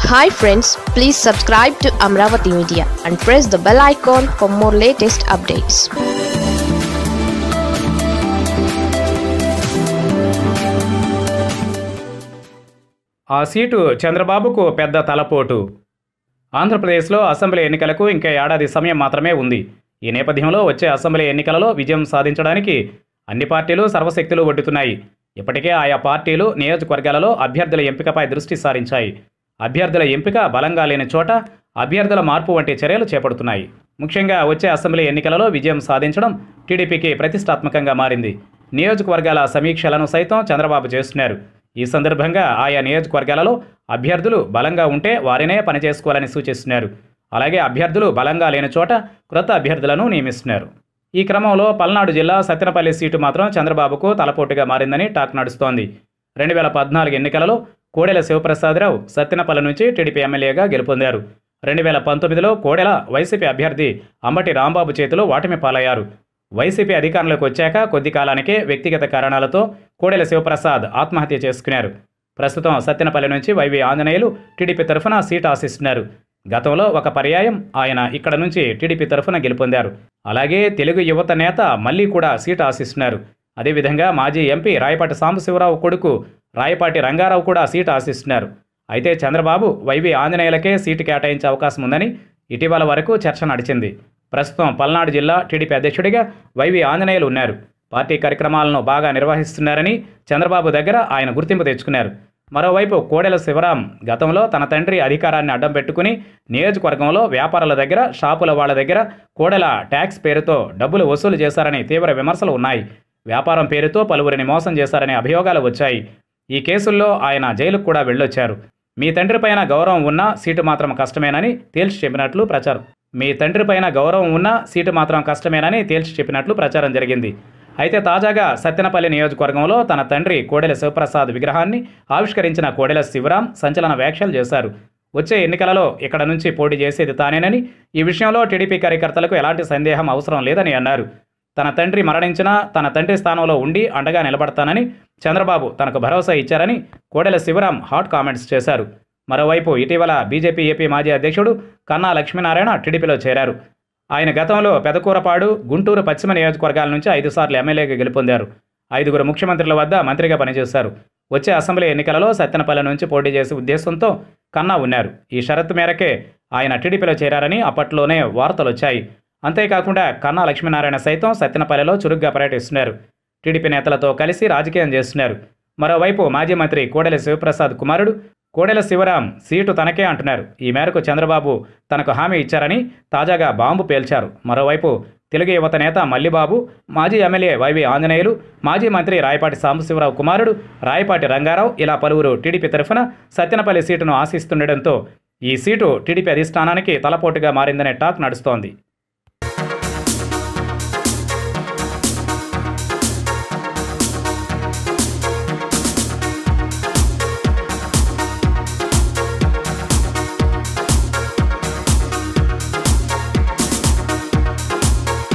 hi friends please subscribe to Amaravati media and press the bell icon for more latest updates ఆ seat చంద్రబాబుకు పెద్ద తలపోటు ఆంధ్రప్రదేశ్లో assembly ఎన్నికలకు ఇంకా ఏడాది సమయం మాత్రమే ఉంది ఈ నేపథ్యంలో వచ్చే అసెంబ్లీ ఎన్నికలలో విజయం సాధించడానికి అన్ని పార్టీలు సర్వశక్తులు ఒడ్డుతున్నాయి ఇప్పటికే ఆయా పార్టీలు నియోజకవర్గాలలో అభ్యర్థుల ఎంపికపై దృష్టి సారించాయి అభ్యర్థుల ఎంపిక బలంగా లేని చోట అభ్యర్థుల మార్పు వంటి చర్యలు చేపడుతున్నాయి ముఖ్యంగా వచ్చే అసెంబ్లీ ఎన్నికలలో విజయం సాధించడం టీడీపీకి ప్రతిష్టాత్మకంగా మారింది నియోజకవర్గాల సమీక్షలను సైతం చంద్రబాబు చేస్తున్నారు ఈ సందర్భంగా ఆయా నియోజకవర్గాలలో అభ్యర్థులు బలంగా ఉంటే వారినే పనిచేసుకోవాలని సూచిస్తున్నారు అలాగే అభ్యర్థులు బలంగా లేని చోట క్రొత్త అభ్యర్థులను నియమిస్తున్నారు ఈ క్రమంలో పల్నాడు జిల్లా సత్తెనపల్లి సీటు మాత్రం చంద్రబాబుకు తలపోటుగా మారిందని టాక్ నడుస్తోంది రెండు వేల పద్నాలుగు ఎన్నికలలో కోడెల శివప్రసాదరావు సత్తెనపల్లి నుంచి టీడీపీ ఎమ్మెల్యేగా గెలుపొందారు రెండు వేల పంతొమ్మిదిలో కోడెల వైసీపీ అభ్యర్థి అంబటి రాంబాబు చేతిలో ఓటమి పాలయ్యారు వైసీపీ అధికారంలోకి వచ్చాక కొద్ది కాలానికే వ్యక్తిగత కారణాలతో కోడెల శివప్రసాద్ ఆత్మహత్య చేసుకున్నారు ప్రస్తుతం సత్తెనపల్లి నుంచి వైవి ఆంజనేయులు టీడీపీ తరఫున సీట్ ఆశిస్తున్నారు గతంలో ఒక పర్యాయం ఆయన ఇక్కడ నుంచి టీడీపీ తరఫున గెలుపొందారు అలాగే తెలుగు యువత నేత మళ్ళీ కూడా సీట్ ఆశిస్తున్నారు అదేవిధంగా మాజీ ఎంపీ రాయపాటి సాంబశివరావు కొడుకు రాయపాటి రంగారావు కూడా సీట్ ఆశిస్తున్నారు అయితే చంద్రబాబు వైవి ఆంజనేయులకే సీటు కేటాయించే అవకాశం ఉందని ఇటీవల వరకు చర్చ నడిచింది ప్రస్తుతం పల్నాడు జిల్లా టీడీపీ అధ్యక్షుడిగా వైవి ఆంజనేయులు ఉన్నారు పార్టీ కార్యక్రమాలను బాగా నిర్వహిస్తున్నారని చంద్రబాబు దగ్గర ఆయన గుర్తింపు తెచ్చుకున్నారు మరోవైపు కోడెల శివరాం గతంలో తన తండ్రి అధికారాన్ని అడ్డం పెట్టుకుని నియోజకవర్గంలో వ్యాపారుల దగ్గర షాపుల వాళ్ళ దగ్గర కోడెల ట్యాక్స్ పేరుతో డబ్బులు వసూలు చేశారని తీవ్ర విమర్శలు ఉన్నాయి వ్యాపారం పేరుతో పలువురిని మోసం చేశారనే అభియోగాలు వచ్చాయి ఈ కేసుల్లో ఆయన జైలుకు కూడా వెళ్ళొచ్చారు మీ తండ్రిపైన గౌరవం ఉన్నా సీటు మాత్రం కష్టమేనని తేల్చి చెప్పినట్లు ప్రచారం మీ తండ్రిపైన గౌరవం ఉన్నా సీటు మాత్రం కష్టమేనని తేల్చి చెప్పినట్లు ప్రచారం జరిగింది అయితే తాజాగా సత్తెనపల్లి నియోజకవర్గంలో తన తండ్రి కోడెల శివప్రసాద్ విగ్రహాన్ని ఆవిష్కరించిన కోడెల శివరాం సంచలన వ్యాఖ్యలు చేశారు వచ్చే ఎన్నికలలో ఇక్కడ నుంచి పోటీ చేసేది తానేనని ఈ విషయంలో టీడీపీ కార్యకర్తలకు ఎలాంటి సందేహం అవసరం లేదని అన్నారు తన తండ్రి మరణించినా తన తండ్రి స్థానంలో ఉండి అండగా నిలబడతానని చంద్రబాబు తనకు భరోసా ఇచ్చారని కోడెల శివరాం హాట్ కామెంట్స్ చేశారు మరోవైపు ఇటీవల బీజేపీ ఏపీ మాజీ అధ్యక్షుడు కన్నా లక్ష్మీనారాయణ టీడీపీలో చేరారు ఆయన గతంలో పెదకూరపాడు గుంటూరు పశ్చిమ నియోజకవర్గాల నుంచి ఐదు సార్లు ఎమ్మెల్యేగా గెలుపొందారు ఐదుగురు ముఖ్యమంత్రుల వద్ద మంత్రిగా పనిచేశారు వచ్చే అసెంబ్లీ ఎన్నికలలో సత్తెనపల్లి నుంచి పోటీ చేసే ఉద్దేశంతో కన్నా ఉన్నారు ఈ షరతు మేరకే ఆయన టీడీపీలో చేరారని అప్పట్లోనే వార్తలు వచ్చాయి అంతేకాకుండా కన్నా లక్ష్మీనారాయణ సైతం సత్తెనపల్లిలో చురుగ్గా పర్యటిస్తున్నారు టీడీపీ నేతలతో కలిసి రాజకీయం చేస్తున్నారు మరోవైపు మాజీ మంత్రి కోడెల శివప్రసాద్ కుమారుడు కోడెల శివరాం సీటు తనకే అంటున్నారు ఈ మేరకు చంద్రబాబు తనకు హామీ ఇచ్చారని తాజాగా బాంబు పేల్చారు మరోవైపు తెలుగు యువత నేత మల్లిబాబు మాజీ ఎమ్మెల్యే వైవి ఆంజనేయులు మాజీ మంత్రి రాయపాటి సాంబశివరావు కుమారుడు రాయపాటి రంగారావు ఇలా పలువురు టీడీపీ తరఫున సత్యనపల్లి సీటును ఆశిస్తుండటంతో ఈ సీటు టీడీపీ అధిష్టానానికి తలపోటుగా మారిందనే టాక్ నడుస్తోంది